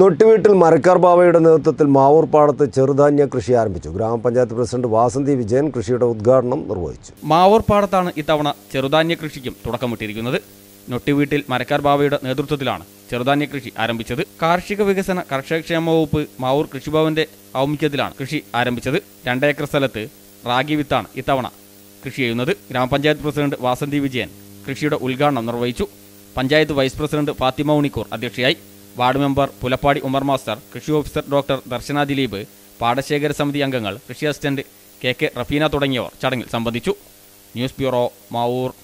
നൊട്ടിവീട്ടിൽ മരക്കാർ ബാവയുടെ നേതൃത്വത്തിൽ മാവൂർ പാടത്ത് ചെറുധാന്യ കൃഷി ആരംഭിച്ചു ഗ്രാമപഞ്ചായത്ത് പ്രസിഡന്റ് വാസന്തി വിജയൻ കൃഷിയുടെ ഉദ്ഘാടനം നിർവഹിച്ചു മാവൂർ പാടത്താണ് ഇത്തവണ ചെറുധാന്യ കൃഷിക്കും തുടക്കമിട്ടിരിക്കുന്നത് നൊട്ടിവീട്ടിൽ മരക്കാർ ബാവയുടെ നേതൃത്വത്തിലാണ് ചെറുധാന്യ കൃഷി ആരംഭിച്ചത് കാർഷിക വികസന കർഷകക്ഷേമ വകുപ്പ് മാവൂർ കൃഷിഭവന്റെ ആഭിമുഖ്യത്തിലാണ് കൃഷി ആരംഭിച്ചത് രണ്ടേക്കർ സ്ഥലത്ത് റാഗി വിത്താണ് ഇത്തവണ കൃഷി ചെയ്യുന്നത് ഗ്രാമപഞ്ചായത്ത് പ്രസിഡന്റ് വാസന്തി വിജയൻ കൃഷിയുടെ ഉദ്ഘാടനം നിർവഹിച്ചു പഞ്ചായത്ത് വൈസ് പ്രസിഡന്റ് ഫാത്തിമ ഉണിക്കൂർ അധ്യക്ഷയായി ward member Pulappadi Umar master കൃഷി ഓഫീസർ ഡോക്ടർ ദർശന ദിലീപ് പാടശേഖര സമിതി അംഗങ്ങൾ കൃഷി അസിസ്റ്റന്റ് കെ കെ റഫീന തുടങ്ങിയവർ ചടങ്ങിൽ സംബന്ധിച്ചു ന്യൂസ് ബ്യൂറോ മാവൂർ